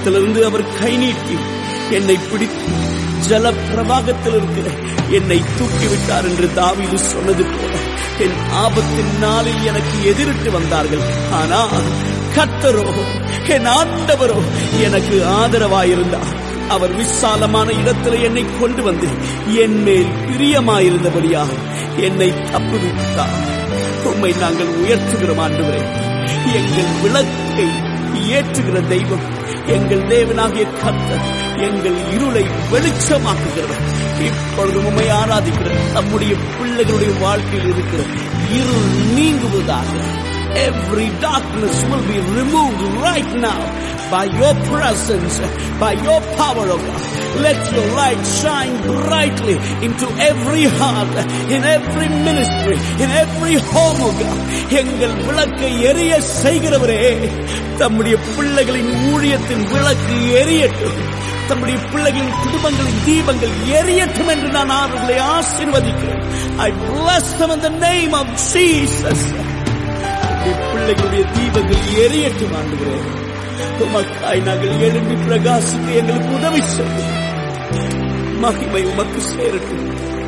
பர்வதத்திலிருந்து அவர் கை நீட்டி என்னை பிடித்து ஜல பிரவாகத்தில் இருக்கிற என்னை தூக்கிவிட்டார் என்று தாவீது சொன்னது போல என் ஆபத்தின் நாளில் எனக்கு எதிரிட்டு வந்தார்கள் ஆனால் கர்த்தரோ என் ஆண்டவரோ எனக்கு ஆதரவாயிருந்தார் அவர் விசாலமான இடத்தில் என்னை கொண்டு வந்து என் மேல் பிரியமாயிருந்தபடியாக என்னை தப்புவித்தார் உம்மை நாங்கள் உயர்த்துகிறோம் ஆண்டவரே எங்கள் விளக்கை ஏற்றுகிற தெய்வம் எங்கள் தேவனாகிய கர்த்தர் எங்கள் இருளை வெளிச்சமாக்குகிறவர் இப்பொழுது உண்மை ஆராதிக்கிறது நம்முடைய பிள்ளைகளுடைய வாழ்க்கையில் இருக்கிற இருள் நீங்குவதாக Every darkness will be removed right now by your presence, by your power, O God. Let your light shine brightly into every heart, in every ministry, in every home, O God. எங்கள் விளக்கை எரிய செய்கிறவரே தம்முடைய பிள்ளைகளின் ஊழியத்தின் விளக்கு எரியட்டும் தம்முடைய பிள்ளைகளின் குடும்பங்களின் தீபங்கள் எரியட்டும் என்று நான் அவர்களை ஆசீர்வதிக்கிறேன் I bless them in the name of Jesus. உம்முடைய பிள்ளைகளுடைய தீபங்கள் எரியட்டும் ஆண்டுகிறேன் உமக்காய் நாங்கள் எழும்பி பிரகாசிக்க எங்களுக்கு உதவி செய்யும் மகிமை உமக்கு சேரட்டும்